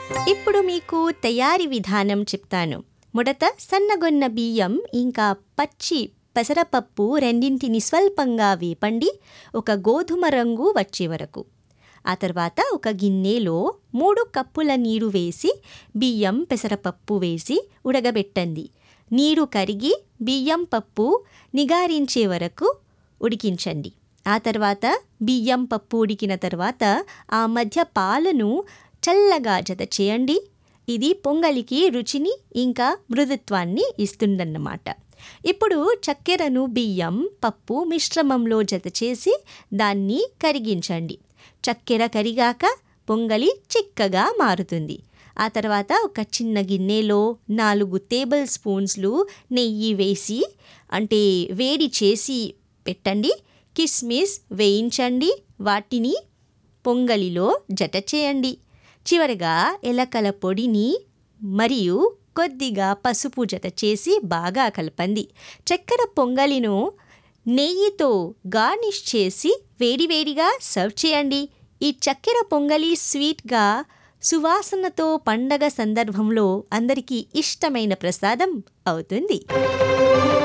ఇప్పుడు మీకు తయారీ విధానం చెప్తాను మొదట సన్నగొన్న బియ్యం ఇంకా పచ్చి పెసరపప్పు రెండింటిని స్వల్పంగా వేపండి ఒక గోధుమ రంగు వచ్చే వరకు ఆ తర్వాత ఒక గిన్నెలో మూడు కప్పుల నీరు వేసి బియ్యం పెసరపప్పు వేసి ఉడకబెట్టండి నీరు కరిగి బియ్యం పప్పు నిగారించే వరకు ఉడికించండి ఆ తర్వాత బియ్యం పప్పు ఉడికిన తర్వాత ఆ మధ్య పాలను చల్లగా జత చేయండి ఇది పొంగలికి రుచిని ఇంకా మృదుత్వాన్ని ఇస్తుందన్నమాట ఇప్పుడు చక్కెరను బియ్యం పప్పు మిశ్రమంలో జత చేసి దాన్ని కరిగించండి చక్కెర కరిగాక పొంగలి చిక్కగా మారుతుంది ఆ తర్వాత ఒక చిన్న గిన్నెలో నాలుగు టేబుల్ స్పూన్స్లు నెయ్యి వేసి అంటే వేడి చేసి పెట్టండి కిస్మిస్ వేయించండి వాటిని పొంగలిలో జత చేయండి చివరగా ఎలకల పొడిని మరియు కొద్దిగా పసుపు జత చేసి బాగా కలపండి చక్కెర పొంగలిను నెయ్యితో గార్నిష్ చేసి వేడివేడిగా సర్వ్ చేయండి ఈ చక్కెర పొంగలి స్వీట్గా సువాసనతో పండగ సందర్భంలో అందరికీ ఇష్టమైన ప్రసాదం అవుతుంది